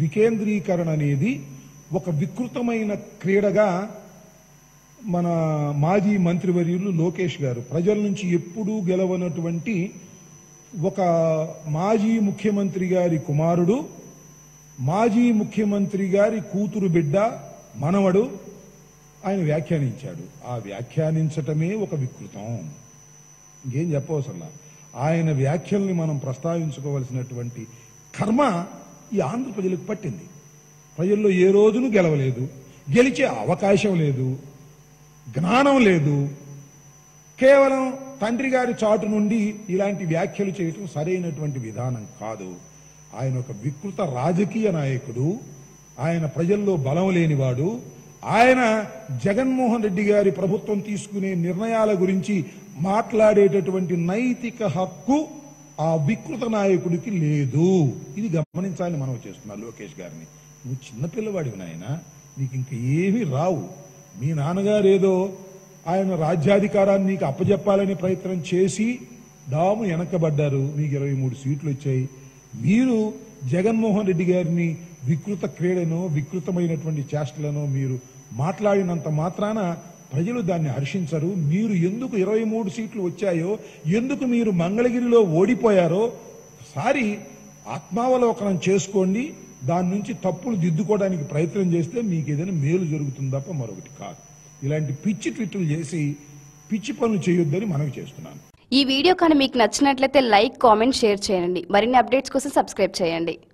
వికేంద్రీకరణ అనేది ఒక వికృతమైన క్రీడగా మన మాజీ మంత్రివర్యులు లోకేష్ గారు ప్రజల నుంచి ఎప్పుడూ గెలవనటువంటి ఒక మాజీ ముఖ్యమంత్రి గారి కుమారుడు మాజీ ముఖ్యమంత్రి గారి కూతురు బిడ్డ మనవడు ఆయన వ్యాఖ్యానించాడు ఆ వ్యాఖ్యానించటమే ఒక వికృతం ఇంకేం చెప్పవసరలా ఆయన వ్యాఖ్యల్ని మనం ప్రస్తావించుకోవలసినటువంటి కర్మ ఈ ఆంధ్ర ప్రజలకు పట్టింది ప్రజల్లో ఏ రోజును గెలవలేదు గెలిచే అవకాశం లేదు జ్ఞానం లేదు కేవలం తండ్రి గారి చాటు నుండి ఇలాంటి వ్యాఖ్యలు చేయటం సరైనటువంటి విధానం కాదు ఆయన ఒక వికృత రాజకీయ నాయకుడు ఆయన ప్రజల్లో బలం లేనివాడు ఆయన జగన్మోహన్ రెడ్డి గారి ప్రభుత్వం తీసుకునే నిర్ణయాల గురించి మాట్లాడేటటువంటి నైతిక హక్కు ఆ వికృత నాయకుడికి లేదు ఇది గమనించాలని మనం చేస్తున్నాం లోకేష్ గారిని నువ్వు చిన్నపిల్లవాడివి నాయన నీకు ఇంక ఏమీ రావు మీ నాన్నగారు ఏదో ఆయన రాజ్యాధికారాన్ని నీకు అప్పజెప్పాలని ప్రయత్నం చేసి డాము వెనకబడ్డారు మీకు ఇరవై మూడు సీట్లు వచ్చాయి మీరు జగన్మోహన్ రెడ్డి గారిని వికృత క్రీడనో వికృతమైనటువంటి చేష్టలను మీరు మాట్లాడినంత మాత్రాన ప్రజలు దాన్ని హర్షించరు మీరు ఎందుకు ఇరవై మూడు సీట్లు వచ్చాయో ఎందుకు మీరు మంగళగిరిలో ఓడిపోయారో సారి ఆత్మావలోకనం చేసుకోండి దాని నుంచి తప్పులు దిద్దుకోవడానికి ప్రయత్నం చేస్తే మీకు ఏదైనా మేలు జరుగుతుంది తప్ప మరొకటి కాదు ఇలాంటి పిచ్చి ట్విట్లు చేసి పిచ్చి పనులు చేయొద్దని మనవి చేస్తున్నాను ఈ వీడియో కానీ మీకు నచ్చినట్లయితే లైక్ కామెంట్ షేర్ చేయండి మరిన్ని అప్డేట్స్ కోసం సబ్స్క్రైబ్ చేయండి